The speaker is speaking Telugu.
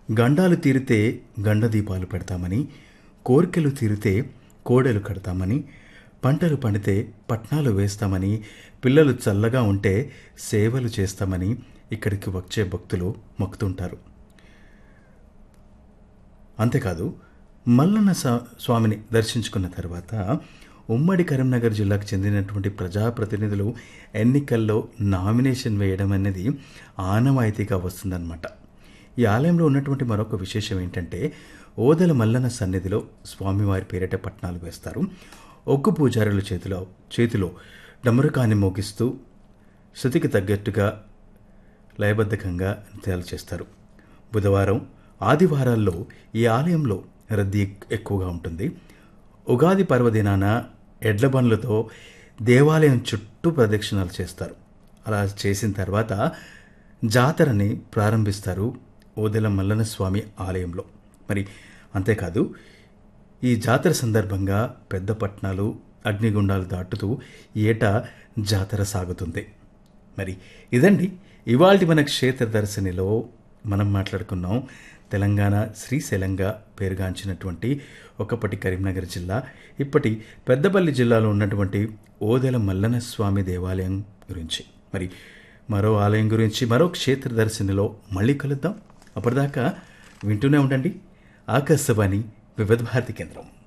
గండాలు తీరితే గండ దీపాలు పెడతామని కోరికలు తీరితే కోడెలు కడతామని పంటలు పండితే పట్నాలు వేస్తామని పిల్లలు చల్లగా ఉంటే సేవలు చేస్తామని ఇక్కడికి వచ్చే భక్తులు మొక్కుతుంటారు అంతేకాదు మల్లన్న సా- స్వామిని దర్శించుకున్న తర్వాత ఉమ్మడి కరీంనగర్ జిల్లాకు చెందినటువంటి ప్రజాప్రతినిధులు ఎన్నికల్లో నామినేషన్ వేయడం అనేది ఆనవాయితీగా వస్తుందన్నమాట ఈ ఆలయంలో ఉన్నటువంటి మరొక విశేషం ఏంటంటే ఓదల మల్లన్న సన్నిధిలో స్వామివారి పేరిట పట్నాలు వేస్తారు ఒగ్గు పూజారుల చేతిలో చేతిలో డమరుకాన్ని మోగిస్తూ శృతికి తగ్గట్టుగా లయబద్ధకంగా నృత్యాలు చేస్తారు బుధవారం ఆదివారాల్లో ఈ ఆలయంలో రద్దీ ఎక్- ఎక్కువగా ఉంటుంది ఉగాది పర్వదినాన ఎడ్ల బండ్లతో దేవాలయం చుట్టూ ప్రదక్షిణాలు చేస్తారు అలా చేసిన తర్వాత జాతరని ప్రారంభిస్తారు ఓదెల మల్లన్న స్వామి ఆలయంలో మరి అంతేకాదు ఈ జాతర సందర్భంగా పెద్ద పట్నాలు అగ్నిగుండాలు దాటుతూ ఏటా జాతర సాగుతుంది మరి ఇదండి ఇవాళ మన క్షేత్ర దర్శనిలో మనం మాట్లాడుకున్నాం తెలంగాణ శ్రీశైలంగా పేరుగాంచినటువంటి ఒకప్పటి కరీంనగర్ జిల్లా ఇప్పటి పెద్దపల్లి జిల్లాలో ఉన్నటువంటి ఓదెల మల్లన్న స్వామి దేవాలయం గురించి మరి మరో ఆలయం గురించి మరో క్షేత్ర దర్శనిలో మళ్ళీ కలుద్దాం అప్పటిదాకా వింటూనే ఉండండి ఆకాశవాణి వివిధ భారతి కేంద్రం